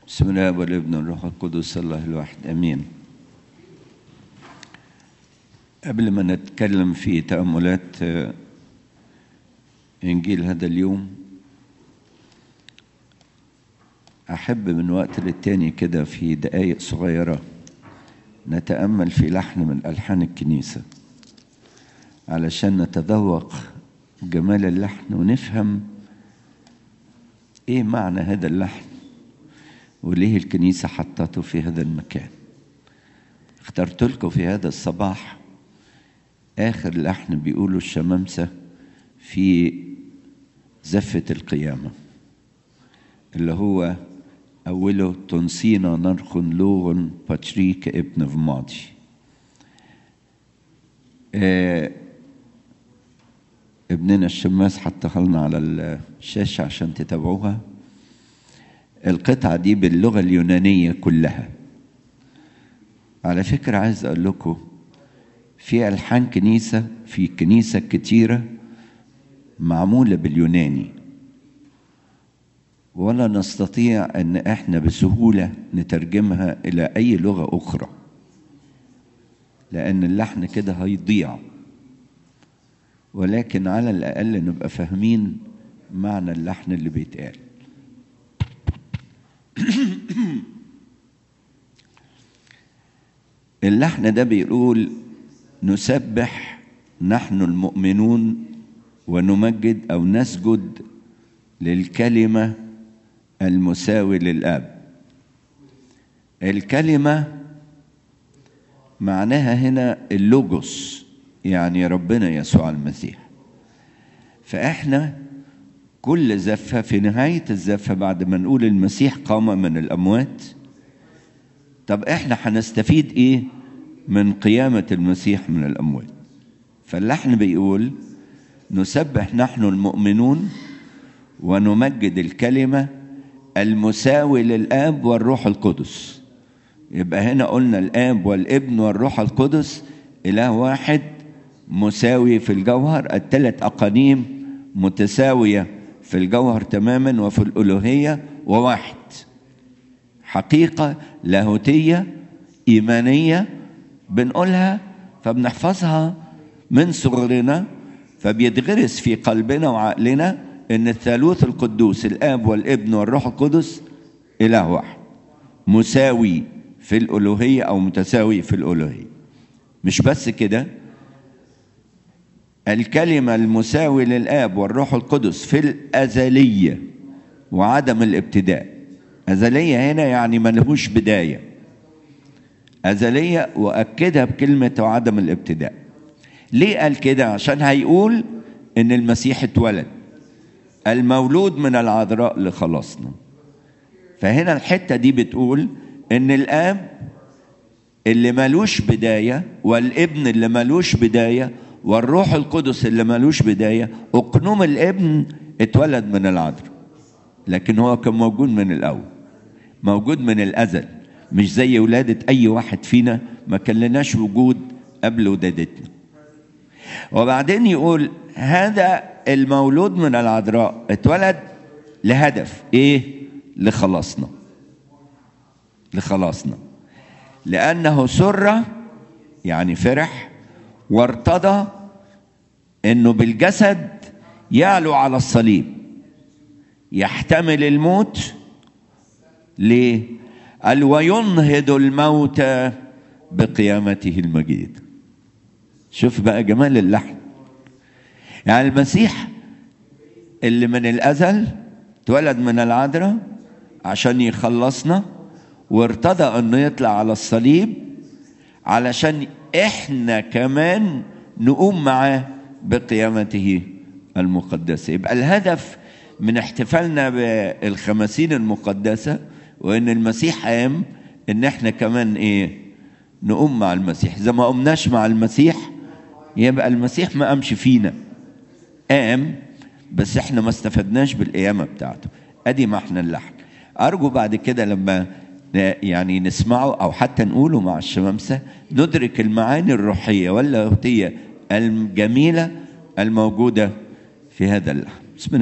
بسم الله والابن والروح القدس الله الواحد امين قبل ما نتكلم في تاملات آه، انجيل هذا اليوم احب من وقت للتاني كده في دقائق صغيره نتامل في لحن من الحان الكنيسه علشان نتذوق جمال اللحن ونفهم ايه معنى هذا اللحن وليه الكنيسة حطته في هذا المكان اخترت لكم في هذا الصباح آخر لحن بيقوله الشمامسة في زفة القيامة اللي هو أوله تنسينا نرخ لوغن باتريك ابن فماضي آه ابننا الشماس حطها لنا على الشاشة عشان تتابعوها القطعة دي باللغة اليونانية كلها على فكرة عايز أقول لكم في ألحان كنيسة في كنيسة كتيرة معمولة باليوناني ولا نستطيع أن إحنا بسهولة نترجمها إلى أي لغة أخرى لأن اللحن كده هيضيع ولكن على الأقل نبقى فاهمين معنى اللحن اللي بيتقال اللحن ده بيقول نسبح نحن المؤمنون ونمجد او نسجد للكلمه المساوي للاب الكلمه معناها هنا اللوجوس يعني ربنا يسوع المسيح فاحنا كل زفة في نهاية الزفة بعد ما نقول المسيح قام من الأموات طب احنا هنستفيد ايه من قيامة المسيح من الأموات فاللحن بيقول نسبح نحن المؤمنون ونمجد الكلمة المساوي للآب والروح القدس يبقى هنا قلنا الآب والابن والروح القدس إله واحد مساوي في الجوهر الثلاث أقانيم متساوية في الجوهر تماما وفي الألوهية وواحد حقيقة لاهوتية إيمانية بنقولها فبنحفظها من صغرنا فبيتغرس في قلبنا وعقلنا ان الثالوث القدوس الاب والابن والروح القدس اله واحد مساوي في الالوهيه او متساوي في الالوهيه مش بس كده الكلمة المساوي للآب والروح القدس في الأزلية وعدم الابتداء أزلية هنا يعني ملهوش بداية أزلية وأكدها بكلمة وعدم الابتداء ليه قال كده عشان هيقول إن المسيح اتولد المولود من العذراء لخلاصنا فهنا الحتة دي بتقول إن الآب اللي ملوش بداية والابن اللي ملوش بداية والروح القدس اللي ملوش بداية أقنوم الابن اتولد من العذراء لكن هو كان موجود من الأول موجود من الأزل مش زي ولادة أي واحد فينا ما كان لناش وجود قبل ولادتنا وبعدين يقول هذا المولود من العذراء اتولد لهدف ايه لخلاصنا لخلاصنا لأنه سر يعني فرح وارتضى انه بالجسد يعلو على الصليب يحتمل الموت ليه قال وينهض الموت بقيامته المجيد شوف بقى جمال اللحن يعني المسيح اللي من الازل اتولد من العذراء عشان يخلصنا وارتضى انه يطلع على الصليب علشان احنا كمان نقوم معاه بقيامته المقدسه يبقى الهدف من احتفالنا بالخمسين المقدسه وان المسيح قام ان احنا كمان ايه نقوم مع المسيح اذا ما قمناش مع المسيح يبقى المسيح ما قامش فينا قام بس احنا ما استفدناش بالقيامه بتاعته ادي ما احنا اللحن ارجو بعد كده لما يعني نسمعه او حتى نقوله مع الشمامسه ندرك المعاني الروحيه واللاهوتيه الجميله الموجوده في هذا اللحن